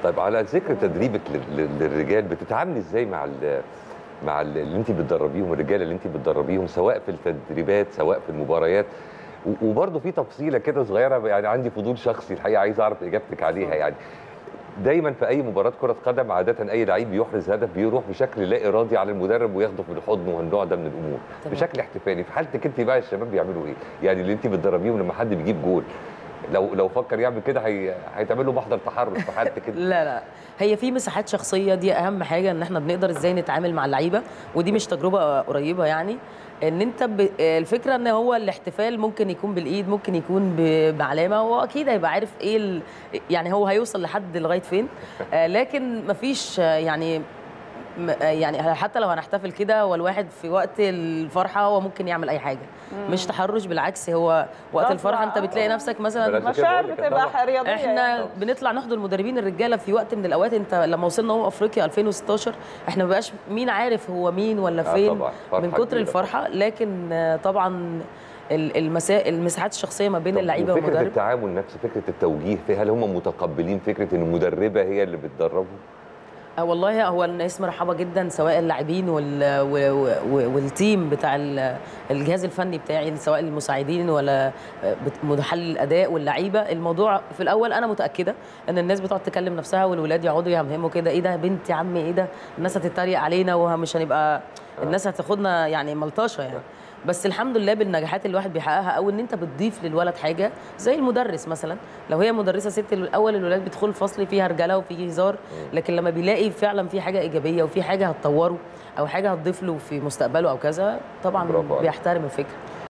طيب على ذكر تدريبك لل- لل- للرجال بتتعاملي ازاي مع ال مع ال- اللي انت بتدربيهم الرجاله اللي انت بتدربيهم سواء في التدريبات سواء في المباريات و- وبرضه في تفصيله كده صغيره يعني عندي فضول شخصي الحقيقه عايز اعرف اجابتك عليها يعني دايما في اي مباراه كره قدم عاده اي لعيب بيحرز هدف بيروح بشكل لا ارادي على المدرب وياخده في الحضن والنوع ده من الامور تمام. بشكل احتفالي في حالتك انت بقى الشباب بيعملوا ايه يعني اللي انت بتدربيهم لما حد بيجيب جول لو لو فكر يعمل كده هي... هيتعمل له محضر تحرش في حالتك كده لا لا هي في مساحات شخصيه دي اهم حاجه ان احنا بنقدر ازاي نتعامل مع اللعيبه ودي مش تجربه قريبه يعني ان انت ب... الفكره ان هو الاحتفال ممكن يكون بالايد ممكن يكون ب... بعلامه هو اكيد هيبقى عارف ايه ال... يعني هو هيوصل لحد لغايه فين آه، لكن مفيش آه، يعني م- آه، يعني حتى لو هنحتفل كده هو الواحد في وقت الفرحه هو ممكن يعمل اي حاجه مش تحرش بالعكس هو وقت غصب الفرحه انت عن- بتلاقي نفسك مثلا بلاش كده مشاعر بقول لك بتبقى طبعاً. رياضيه احنا يعني. بنطلع ناخد المدربين الرجاله في وقت من الاوقات انت لما وصلنا هو افريقيا 2016 احنا ما بقاش مين عارف هو مين ولا آه فين طبعاً، فرحة من كتر كبيرة. الفرحه لكن آه، طبعا ال- المسا... المساحات الشخصيه ما بين طب اللعيبه وفكره والمدرب التعامل نفسه فكره التوجيه في هل هم متقبلين فكره ان المدربه هي اللي بتدربهم آه والله هو الناس مرحبه جدا سواء اللاعبين وال... و... و... والتيم بتاع ال- الجهاز الفني بتاعي سواء المساعدين ولا آه، بت- محلل الاداء واللعيبه الموضوع في الاول انا متاكده ان الناس بتقعد تكلم نفسها والولاد يقعدوا يهمهموا كده ايه ده يا بنت يا عم ايه ده الناس هتتريق علينا ومش هنبقى الناس هتاخدنا يعني ملطشه يعني بس الحمد لله بالنجاحات اللي الواحد بيحققها او ان انت بتضيف للولد حاجه زي المدرس مثلا لو هي مدرسه ست الاول الولاد بيدخلوا الفصل فيها رجاله وفيه هزار لكن لما بيلاقي فعلا في حاجه ايجابيه وفي حاجه هتطوره او حاجه هتضيف له في مستقبله او كذا طبعا برافو عليك. بيحترم الفكره